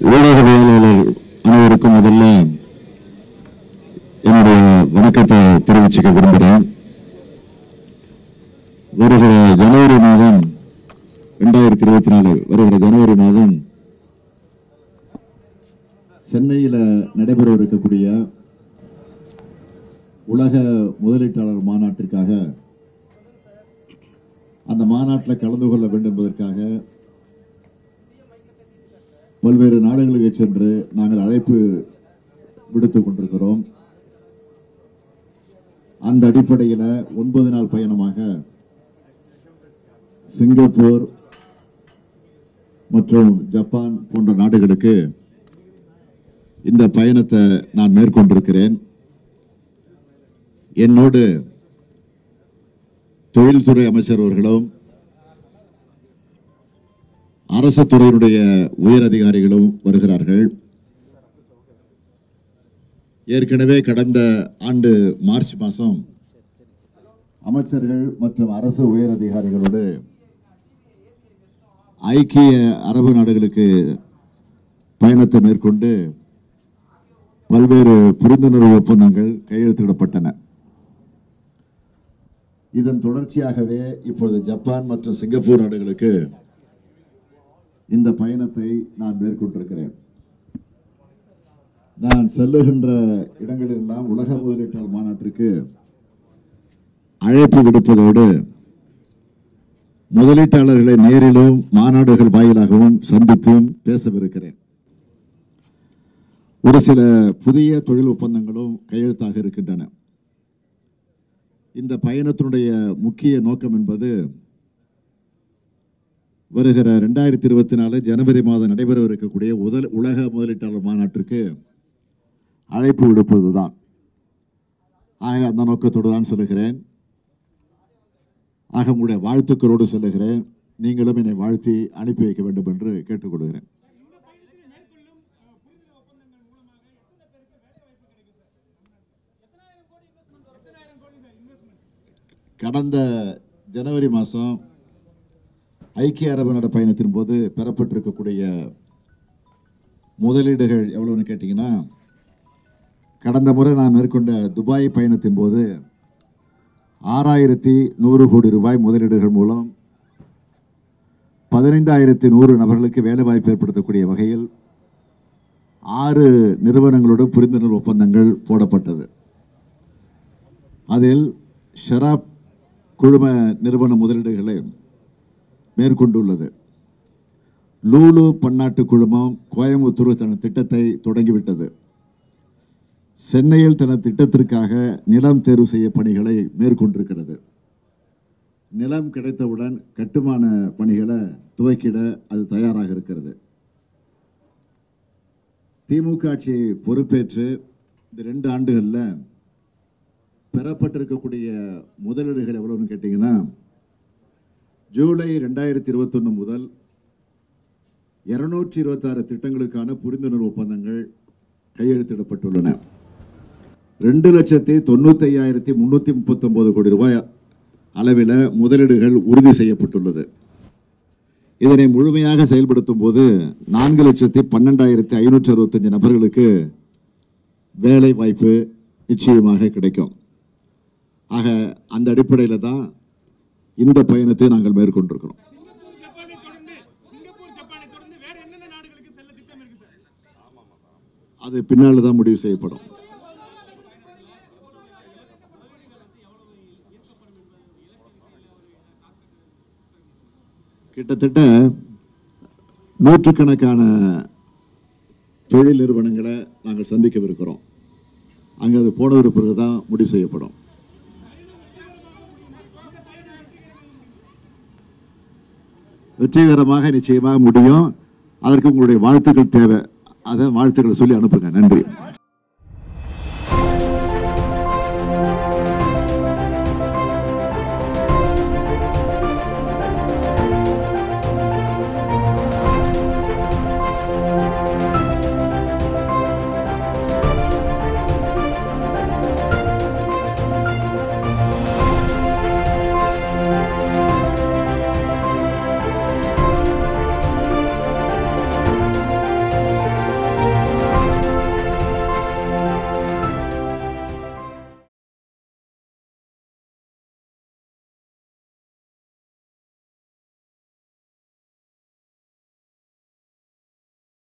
ஊடகவியலாளர் அனைவருக்கும் முதல்ல என்னுடைய வணக்கத்தை தெரிவிச்சுக்க விரும்புகிறேன் வருகிற ஜனவரி மாதம் ரெண்டாயிரத்தி இருபத்தி நாலு வருகிற ஜனவரி மாதம் சென்னையில் நடைபெற இருக்கக்கூடிய உலக முதலீட்டாளர் மாநாட்டிற்காக அந்த மாநாட்டில் கலந்து கொள்ள வேண்டும் என்பதற்காக பல்வேறு நாடுகளுக்கு சென்று நாங்கள் அழைப்பு விடுத்துக் கொண்டிருக்கிறோம் அந்த அடிப்படையில் ஒன்பது நாள் பயணமாக சிங்கப்பூர் மற்றும் ஜப்பான் போன்ற நாடுகளுக்கு இந்த பயணத்தை நான் மேற்கொண்டிருக்கிறேன் என்னோடு தொழில்துறை அமைச்சர் அவர்களும் அரசு துறையினுடைய உயர் அதிகாரிகளும் வருகிறார்கள் ஏற்கனவே கடந்த ஆண்டு மார்ச் மாதம் அமைச்சர்கள் மற்றும் அரசு உயர் அதிகாரிகளோடு ஐக்கிய அரபு நாடுகளுக்கு பயணத்தை மேற்கொண்டு பல்வேறு புரிந்துணர்வு ஒப்பந்தங்கள் கையெழுத்திடப்பட்டன இதன் தொடர்ச்சியாகவே இப்பொழுது ஜப்பான் மற்றும் சிங்கப்பூர் நாடுகளுக்கு இந்த பயணத்தை நான் மேற்கொண்டிருக்கிறேன் நான் செல்லுகின்ற இடங்களெல்லாம் உலக முதலீட்டாளர் மாநாட்டிற்கு அழைப்பு விடுப்பதோடு முதலீட்டாளர்களை நேரிலும் மாநாடுகள் வாயிலாகவும் சந்தித்தும் பேசவிருக்கிறேன் ஒரு சில புதிய தொழில் ஒப்பந்தங்களும் கையெழுத்தாக இருக்கின்றன இந்த பயணத்தினுடைய முக்கிய நோக்கம் என்பது வருகிற ரெண்டாயிரத்தி இருபத்தி நாலு ஜனவரி மாதம் நடைபெறவிருக்கக்கூடிய முதல் உலக முதலீட்டாளர் மாநாட்டிற்கு அழைப்பு விடுப்பதுதான் ஆக அந்த நோக்கத்தோடு தான் சொல்லுகிறேன் ஆக உங்களுடைய வாழ்த்துக்களோடு சொல்லுகிறேன் நீங்களும் என்னை வாழ்த்தி அனுப்பி வைக்க வேண்டும் என்று கேட்டுக்கொள்கிறேன் கடந்த ஜனவரி மாதம் ஐக்கிய அரபு நாடு பயணத்தின் போது பெறப்பட்டிருக்கக்கூடிய முதலீடுகள் எவ்வளவுன்னு கேட்டிங்கன்னா கடந்த முறை நான் மேற்கொண்ட துபாய் பயணத்தின் போது ஆறாயிரத்தி நூறு கோடி ரூபாய் முதலீடுகள் மூலம் பதினைந்தாயிரத்தி நூறு நபர்களுக்கு வேலைவாய்ப்பு ஏற்படுத்தக்கூடிய வகையில் ஆறு நிறுவனங்களோடு புரிந்துணர்வு ஒப்பந்தங்கள் போடப்பட்டது அதில் ஷராப் குழும நிறுவன முதலீடுகளை மேற்கொண்டுள்ளது லூலு பன்னாட்டு குழுமம் கோயம்புத்தூர் தனது திட்டத்தை தொடங்கிவிட்டது சென்னையில் தனது திட்டத்திற்காக நிலம் தேர்வு செய்ய பணிகளை மேற்கொண்டிருக்கிறது நிலம் கிடைத்தவுடன் கட்டுமான பணிகளை துவக்கிட அது தயாராக இருக்கிறது திமுக ஆட்சி பொறுப்பேற்று இந்த ரெண்டு ஆண்டுகளில் பெறப்பட்டிருக்கக்கூடிய முதலீடுகள் எவ்வளவுன்னு கேட்டிங்கன்னா ஜூலை ரெண்டாயிரத்தி இருபத்தொன்று முதல் இருநூற்றி இருபத்தாறு திட்டங்களுக்கான புரிந்துணர்வு ஒப்பந்தங்கள் கையெழுத்திடப்பட்டுள்ளன ரெண்டு லட்சத்தி தொண்ணூத்தி ஐயாயிரத்தி முன்னூற்றி முப்பத்தொம்போது கோடி ரூபாய் அளவில் முதலீடுகள் உறுதி செய்யப்பட்டுள்ளது இதனை முழுமையாக செயல்படுத்தும் போது நான்கு லட்சத்தி பன்னெண்டாயிரத்தி ஐநூற்றி அறுபத்தஞ்சு நபர்களுக்கு வேலை வாய்ப்பு நிச்சயமாக கிடைக்கும் ஆக அந்த அடிப்படையில் தான் இந்த பயணத்தை நாங்கள் மேற்கொண்டிருக்கிறோம் சிங்கப்பூர் ஜப்பானை தொடர்ந்து சிங்கப்பூர் ஜப்பானை தொடர்ந்து வேற எந்தெந்த நாடுகளுக்கு செல்ல திட்டம் இருக்கு சார் அது பின்னால் தான் முடிவு செய்யப்படும் கிட்டத்தட்ட நூற்றுக்கணக்கான தொழில் நிறுவனங்களை நாங்கள் சந்திக்கவிருக்கிறோம் அங்கே அது போனதற்கு பிறகு தான் முடிவு செய்யப்படும் வெற்றிகரமாக நிச்சயமாக முடியும் அதற்கு உங்களுடைய வாழ்த்துக்கள் தேவை அதை வாழ்த்துக்களை சொல்லி அனுப்புங்க நன்றி